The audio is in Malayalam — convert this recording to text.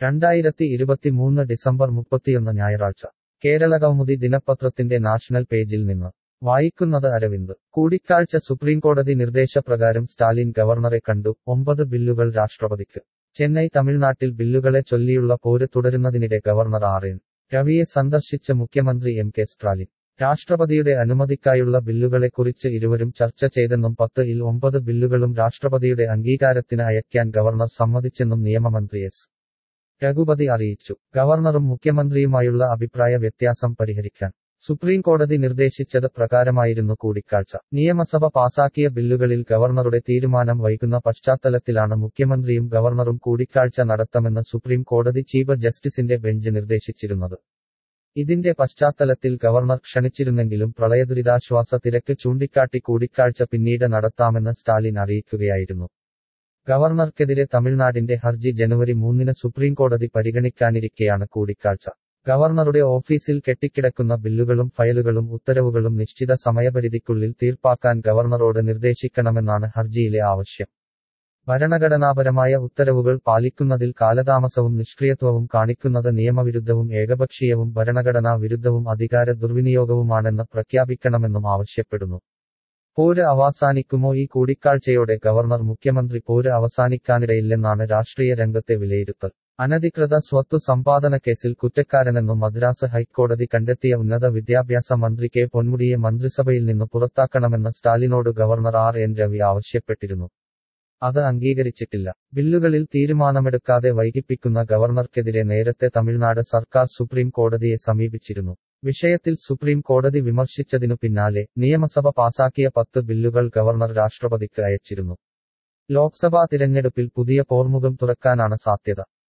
രണ്ടായിരത്തി ഇരുപത്തിമൂന്ന് ഡിസംബർ മുപ്പത്തിയൊന്ന് ഞായറാഴ്ച കേരള കൗമുദി ദിനപത്രത്തിന്റെ നാഷണൽ പേജിൽ നിന്ന് വായിക്കുന്നത് അരവിന്ദ് കൂടിക്കാഴ്ച സുപ്രീംകോടതി നിർദ്ദേശപ്രകാരം സ്റ്റാലിൻ ഗവർണറെ കണ്ടു ഒമ്പത് ബില്ലുകൾ രാഷ്ട്രപതിക്ക് ചെന്നൈ തമിഴ്നാട്ടിൽ ബില്ലുകളെ ചൊല്ലിയുള്ള പോര് തുടരുന്നതിനിടെ ഗവർണർ ആർ എൻ രവിയെ സന്ദർശിച്ച മുഖ്യമന്ത്രി എം കെ സ്റ്റാലിൻ രാഷ്ട്രപതിയുടെ അനുമതിക്കായുള്ള ബില്ലുകളെക്കുറിച്ച് ഇരുവരും ചർച്ച ചെയ്തെന്നും പത്ത് ഇൽ ഒമ്പത് ബില്ലുകളും രാഷ്ട്രപതിയുടെ അംഗീകാരത്തിന് അയക്കാൻ ഗവർണർ സമ്മതിച്ചെന്നും നിയമമന്ത്രി എസ് രഘുപതി അറിയിച്ചു ഗവർണറും മുഖ്യമന്ത്രിയുമായുള്ള അഭിപ്രായ വ്യത്യാസം പരിഹരിക്കാൻ സുപ്രീം കോടതി നിർദ്ദേശിച്ചത് പ്രകാരമായിരുന്നു കൂടിക്കാഴ്ച നിയമസഭ പാസാക്കിയ ബില്ലുകളിൽ ഗവർണറുടെ തീരുമാനം വൈകുന്ന പശ്ചാത്തലത്തിലാണ് മുഖ്യമന്ത്രിയും ഗവർണറും കൂടിക്കാഴ്ച നടത്തമെന്ന് സുപ്രീം കോടതി ചീഫ് ജസ്റ്റിസിന്റെ ബെഞ്ച് നിർദ്ദേശിച്ചിരുന്നത് ഇതിന്റെ പശ്ചാത്തലത്തിൽ ഗവർണർ ക്ഷണിച്ചിരുന്നെങ്കിലും പ്രളയദുരിതാശ്വാസ തിരക്ക് ചൂണ്ടിക്കാട്ടി കൂടിക്കാഴ്ച പിന്നീട് നടത്താമെന്ന് സ്റ്റാലിൻ അറിയിക്കുകയായിരുന്നു ഗവർണർക്കെതിരെ തമിഴ്നാടിന്റെ ഹർജി ജനുവരി മൂന്നിന് സുപ്രീംകോടതി പരിഗണിക്കാനിരിക്കെയാണ് കൂടിക്കാഴ്ച ഗവർണറുടെ ഓഫീസിൽ കെട്ടിക്കിടക്കുന്ന ബില്ലുകളും ഫയലുകളും ഉത്തരവുകളും നിശ്ചിത സമയപരിധിക്കുള്ളിൽ തീർപ്പാക്കാൻ ഗവർണറോട് നിർദ്ദേശിക്കണമെന്നാണ് ഹർജിയിലെ ആവശ്യം ഭരണഘടനാപരമായ ഉത്തരവുകൾ പാലിക്കുന്നതിൽ കാലതാമസവും നിഷ്ക്രിയത്വവും കാണിക്കുന്നത് നിയമവിരുദ്ധവും ഏകപക്ഷീയവും ഭരണഘടനാ വിരുദ്ധവും അധികാര ദുർവിനിയോഗവുമാണെന്ന് പ്രഖ്യാപിക്കണമെന്നും ആവശ്യപ്പെടുന്നു പോര് അവസാനിക്കുമോ ഈ കൂടിക്കാഴ്ചയോടെ ഗവർണർ മുഖ്യമന്ത്രി പോര് അവസാനിക്കാനിടയില്ലെന്നാണ് രാഷ്ട്രീയ രംഗത്തെ വിലയിരുത്തൽ അനധികൃത സ്വത്ത് സമ്പാദന കേസിൽ കുറ്റക്കാരനെന്നും മദ്രാസ് ഹൈക്കോടതി കണ്ടെത്തിയ ഉന്നത വിദ്യാഭ്യാസ മന്ത്രി കെ പൊന്മുടിയെ മന്ത്രിസഭയിൽ നിന്ന് പുറത്താക്കണമെന്ന് സ്റ്റാലിനോട് ഗവർണർ ആർ എൻ രവി ആവശ്യപ്പെട്ടിരുന്നു അത് അംഗീകരിച്ചിട്ടില്ല ബില്ലുകളിൽ തീരുമാനമെടുക്കാതെ വൈകിപ്പിക്കുന്ന ഗവർണർക്കെതിരെ നേരത്തെ തമിഴ്നാട് സർക്കാർ സുപ്രീം കോടതിയെ സമീപിച്ചിരുന്നു വിഷയത്തിൽ സുപ്രീം കോടതി വിമർശിച്ചതിനു പിന്നാലെ നിയമസഭ പാസാക്കിയ പത്ത് ബില്ലുകൾ ഗവർണർ രാഷ്ട്രപതിക്ക് അയച്ചിരുന്നു ലോക്സഭാ തിരഞ്ഞെടുപ്പിൽ പുതിയ പോർമുഖം തുറക്കാനാണ് സാധ്യത